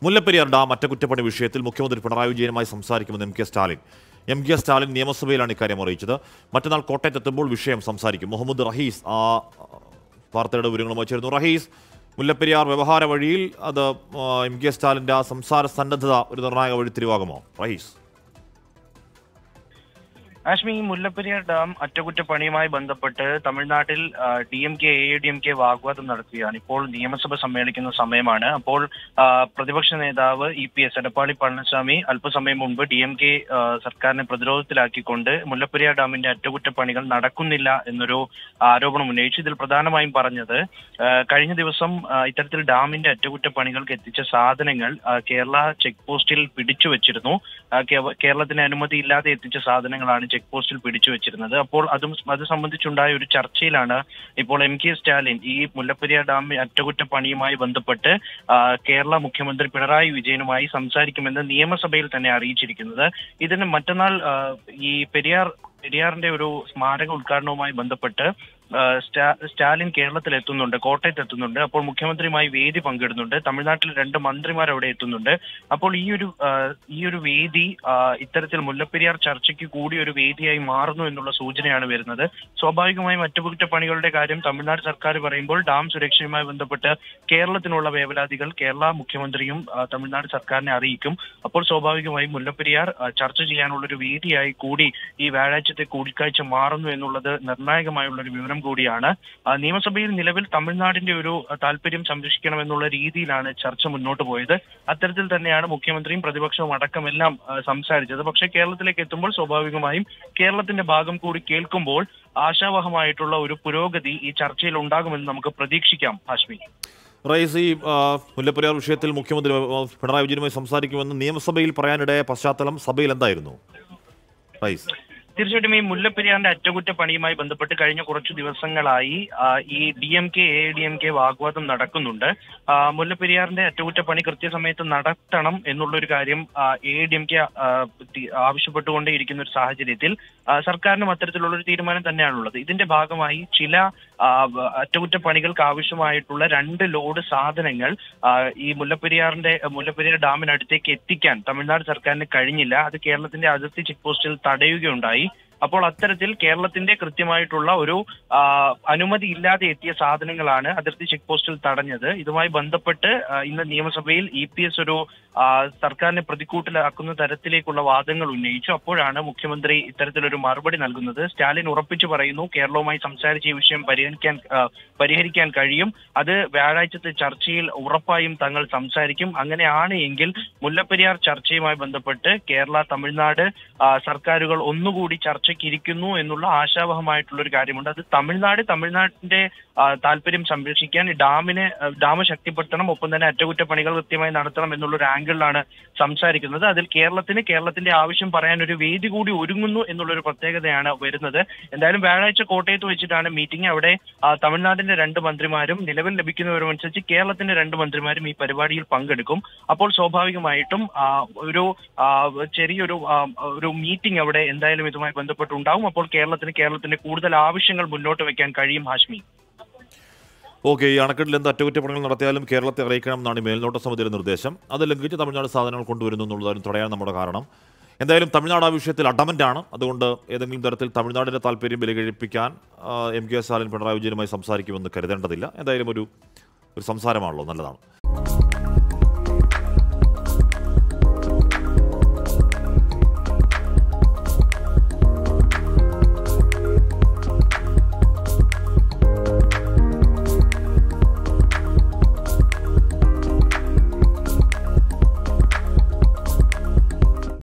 Mullaperiyar dam അറ്റകുറ്റപ്പണി വിഷയത്തിൽ മുഖ്യമന്ത്രി പിണറായി വിജയനുമായി സംസാരിക്കുമെന്ന് M K Stalin M K Stalin നിയമസഭയിലാണ് ഇക്കാര്യം അറിയിച്ചത് മറ്റന്നാൾ കോട്ടയത്തെത്തുമ്പോൾ വിഷയം സംസാരിക്കും മുഹമ്മദ് റഹീസ് ആ വാർത്തയുടെ വിവരങ്ങളുമായി ചേരുന്നു റഹീസ് മുല്ലപ്പെരിയാർ വ്യവഹാര വഴിയിൽ അത് ആ, എം കെ സ്റ്റാലിൻ്റെ ആ സംസാര സന്നദ്ധത ഒരു നിർണായക വഴിത്തിരിവാകുമോ റഹീസ് ആഷ്മി ഈ മുല്ലപ്പെരിയാർ ഡാം അറ്റകുറ്റപ്പണിയുമായി ബന്ധപ്പെട്ട് തമിഴ്നാട്ടിൽ D M K A D M K വാഗ്വാദം നടത്തുകയാണ് ഇപ്പോൾ നിയമസഭ സമ്മേളിക്കുന്ന സമയമാണ് അപ്പോൾ ആ, പ്രതിപക്ഷ നേതാവ് E P S Edappadi Palaniswami അല്പസമയം മുമ്പ് ഡി എം കെ സർക്കാരിനെ പ്രതിരോധത്തിലാക്കിക്കൊണ്ട് മുല്ലപ്പെരിയാർ ഡാമിന്റെ അറ്റകുറ്റപ്പണികൾ നടക്കുന്നില്ല എന്നൊരു ആരോപണം ഉന്നയിച്ചു ഇതിൽ പ്രധാനമായും പറഞ്ഞത് ആ, കഴിഞ്ഞ ദിവസം ആ, ഇത്തരത്തിൽ ഡാമിന്റെ അറ്റകുറ്റപ്പണികൾക്ക് എത്തിച്ച സാധനങ്ങൾ ആ, കേരള ചെക്ക് പോസ്റ്റിൽ പിടിച്ചു വെച്ചിരുന്നു ആ, കേ- കേരളത്തിന് അനുമതി ഇല്ലാതെ എത്തിച്ച സാധനങ്ങളാണ് ചെക്ക് പോസ്റ്റിൽ പിടിച്ചു വെച്ചിരുന്നത് അപ്പോൾ അതും അത് സംബന്ധിച്ചുണ്ടായ ഒരു ചർച്ചയിലാണ് ഇപ്പോൾ എം കെ സ്റ്റാലിൻ ഈ മുല്ലപ്പെരിയാർ ഡാം അറ്റകുറ്റപ്പണിയുമായി ബന്ധപ്പെട്ട് ആ, കേരള മുഖ്യമന്ത്രി പിണറായി വിജയനുമായി സംസാരിക്കുമെന്ന് നിയമസഭയിൽ തന്നെ അറിയിച്ചിരിക്കുന്നത് ഇതിന് മറ്റന്നാൾ ആ, ഈ പെരിയാർ പെരിയാറിന്റെ ഒരു സ്മാരക ഉദ്ഘാടനവുമായി ബന്ധപ്പെട്ട് ആ, സ്റ്റാ- സ്റ്റാലിൻ കേരളത്തിൽ എത്തുന്നുണ്ട് കോട്ടയത്ത് എത്തുന്നുണ്ട് അപ്പോൾ മുഖ്യമന്ത്രിയുമായി വേദി പങ്കിടുന്നുണ്ട് തമിഴ്നാട്ടിൽ രണ്ട് മന്ത്രിമാർ അവിടെ എത്തുന്നുണ്ട് അപ്പോൾ ഈ ഒരു ആ, ഈ ഒരു വേദി ആ, ഇത്തരത്തിൽ മുല്ലപ്പെരിയാർ ചർച്ചയ്ക്ക് കൂടി ഒരു വേദിയായി മാറുന്നു എന്നുള്ള സൂചനയാണ് വരുന്നത് സ്വാഭാവികമായും അറ്റകുറ്റപ്പണികളുടെ കാര്യം തമിഴ്നാട് സർക്കാർ പറയുമ്പോൾ ഡാം സുരക്ഷയുമായി ബന്ധപ്പെട്ട് കേരളത്തിനുള്ള വേവലാതികൾ കേരള മുഖ്യമന്ത്രിയും ആ, തമിഴ്നാട് സർക്കാരിനെ അറിയിക്കും അപ്പോൾ സ്വാഭാവികമായും മുല്ലപ്പെരിയാർ ആ, ചർച്ച ചെയ്യാനുള്ള ഒരു വേദിയായി കൂടി ഈ വ്യാഴാഴ്ചത്തെ കൂടിക്കാഴ്ച മാറുന്നു എന്നുള്ളത് നിർണായകമായുള്ള ഒരു വിവരം കൂടിയാണ് ആ, നിയമസഭയിൽ നിലവിൽ തമിഴ്നാടിന്റെ ഒരു ആ, താല്പര്യം സംരക്ഷിക്കണമെന്നുള്ള രീതിയിലാണ് ചർച്ച മുന്നോട്ട് പോയത് അത്തരത്തിൽ തന്നെയാണ് മുഖ്യമന്ത്രിയും പ്രതിപക്ഷവും അടക്കമെല്ലാം ആ, സംസാരിച്ചത് പക്ഷേ കേരളത്തിലേക്ക് എത്തുമ്പോൾ സ്വാഭാവികമായും കേരളത്തിന്റെ ഭാഗം കൂടി കേൾക്കുമ്പോൾ ആശാവഹമായിട്ടുള്ള ഒരു പുരോഗതി ഈ ചർച്ചയിൽ ഉണ്ടാകുമെന്ന് നമുക്ക് പ്രതീക്ഷിക്കാം ഹാഷ്മി റഹീസ് ഈ ആ, മുല്ലപ്പെരിയാർ വിഷയത്തിൽ മുഖ്യമന്ത്രി ആ, പിണറായി വിജയനുമായി സംസാരിക്കുമെന്ന് നിയമസഭയിൽ പറയാനിടയായ പശ്ചാത്തലം സഭയിൽ എന്തായിരുന്നു റഹീസ് തീർച്ചയായിട്ടും ഈ മുല്ലപ്പെരിയാറിന്റെ അറ്റകുറ്റപ്പണിയുമായി ബന്ധപ്പെട്ട് കഴിഞ്ഞ കുറച്ചു ദിവസങ്ങളായി ആ, ഈ D M K A D M K വാഗ്വാദം നടക്കുന്നുണ്ട് ആ, മുല്ലപ്പെരിയാറിന്റെ അറ്റകുറ്റപ്പണി കൃത്യസമയത്ത് നടത്തണം എന്നുള്ള ഒരു കാര്യം എ ഡി എം കെ ആവശ്യപ്പെട്ടുകൊണ്ടേയിരിക്കുന്ന ഒരു സാഹചര്യത്തിൽ ആ, സർക്കാരിനും അത്തരത്തിലുള്ള ഒരു തീരുമാനം തന്നെയാണുള്ളത് ഇതിന്റെ ഭാഗമായി ചില ആ, വ- അറ്റകുറ്റപ്പണികൾക്ക് ആവശ്യമായിട്ടുള്ള രണ്ട് ലോഡ് സാധനങ്ങൾ ആ, ഈ മുല്ലപ്പെരിയാറിന്റെ മുല്ലപ്പെരിയാർ ഡാമിനടുത്തേക്ക് എത്തിക്കാൻ തമിഴ്നാട് സർക്കാരിന് കഴിഞ്ഞില്ല അത് കേരളത്തിന്റെ അതിർത്തി ചെക്ക് പോസ്റ്റിൽ തടയുകയുണ്ടായി അപ്പോൾ അത്തരത്തിൽ കേരളത്തിന്റെ കൃത്യമായിട്ടുള്ള ഒരു ആ, അനുമതി ഇല്ലാതെ എത്തിയ സാധനങ്ങളാണ് അതിർത്തി ചെക്ക് പോസ്റ്റിൽ തടഞ്ഞത് ഇതുമായി ബന്ധപ്പെട്ട് ആ, ഇന്ന് നിയമസഭയിൽ ഇ പി എസ് ഒരു ആ, സർക്കാരിനെ പ്രതിക്കൂട്ടിലാക്കുന്ന തരത്തിലേക്കുള്ള വാദങ്ങൾ ഉന്നയിച്ചു അപ്പോഴാണ് മുഖ്യമന്ത്രി ഇത്തരത്തിലൊരു മറുപടി നൽകുന്നത് സ്റ്റാലിൻ ഉറപ്പിച്ചു പറയുന്നു കേരളവുമായി സംസാരിച്ച് ഈ വിഷയം പരിഹരിക്കാൻ ആ, പരിഹരിക്കാൻ കഴിയും അത് വ്യാഴാഴ്ചത്തെ ചർച്ചയിൽ ഉറപ്പായും തങ്ങൾ സംസാരിക്കും അങ്ങനെയാണ് എങ്കിൽ മുല്ലപ്പെരിയാർ ചർച്ചയുമായി ബന്ധപ്പെട്ട് കേരള തമിഴ്നാട് ആ, സർക്കാരുകൾ ഒന്നുകൂടി ചർച്ചയ്ക്ക് ഇരിക്കുന്നു എന്നുള്ള ആശാവഹമായിട്ടുള്ള ഒരു കാര്യമുണ്ട് അത് തമിഴ്നാട് തമിഴ്നാടിന്റെ ആ, താല്പര്യം സംരക്ഷിക്കാൻ ഈ ഡാമിനെ ആ, ഡാം ശക്തിപ്പെടുത്തണം ഒപ്പം തന്നെ അറ്റകുറ്റപ്പണികൾ കൃത്യമായി നടത്തണം എന്നുള്ള ഒരു ആംഗിളിലാണ് സംസാരിക്കുന്നത് അതിൽ കേരളത്തിന് കേരളത്തിന്റെ ആവശ്യം പറയാൻ ഒരു വേദി കൂടി ഒരുങ്ങുന്നു എന്നുള്ള ഒരു പ്രത്യേകതയാണ് വരുന്നത് എന്തായാലും വ്യാഴാഴ്ച കോട്ടയത്ത് വെച്ചിട്ടാണ് മീറ്റിംഗ് അവിടെ ആ, തമിഴ്നാടിന്റെ രണ്ട് മന്ത്രിമാരും നിലവിൽ ലഭിക്കുന്ന വിവരമനുസരിച്ച് കേരളത്തിന്റെ രണ്ട് മന്ത്രിമാരും ഈ പരിപാടിയിൽ പങ്കെടുക്കും അപ്പോൾ സ്വാഭാവികമായിട്ടും ആ, ഒരു ആ, ചെറിയൊരു ആ, ഒരു മീറ്റിംഗ് അവിടെ എന്തായാലും ഇതുമായി ബന്ധപ്പെട്ടുണ്ടാവും അപ്പോൾ കേരളത്തിന് കേരളത്തിന്റെ കൂടുതൽ ആവശ്യങ്ങൾ മുന്നോട്ട് വെക്കാൻ കഴിയും ഹാഷ്മി ഓക്കെ ഈ അണക്കെട്ടിൽ എന്ത് അറ്റകുറ്റപ്പണികൾ നടത്തിയാലും കേരളത്തെ അറിയിക്കണം എന്നാണ് ഈ മേൽനോട്ട സമിതിയുടെ നിർദ്ദേശം അത് ലംഘിച്ച് തമിഴ്നാട് സാധനങ്ങൾ കൊണ്ടുവരുന്നു എന്നുള്ളതായിരുന്നു തടയാൻ നമ്മുടെ കാരണം എന്തായാലും തമിഴ്നാട് ആ വിഷയത്തിൽ അഡമൻ്റ് ആണ് അതുകൊണ്ട് ഏതെങ്കിലും തരത്തിൽ തമിഴ്നാടിൻ്റെ താല്പര്യം ബലികഴിപ്പിക്കാൻ ആ, എം കെ സ്റ്റാലിൻ പിണറായി വിജയനുമായി സംസാരിക്കുമെന്ന് കരുതേണ്ടതില്ല എന്തായാലും ഒരു ഒരു സംസാരമാണല്ലോ നല്ലതാണ്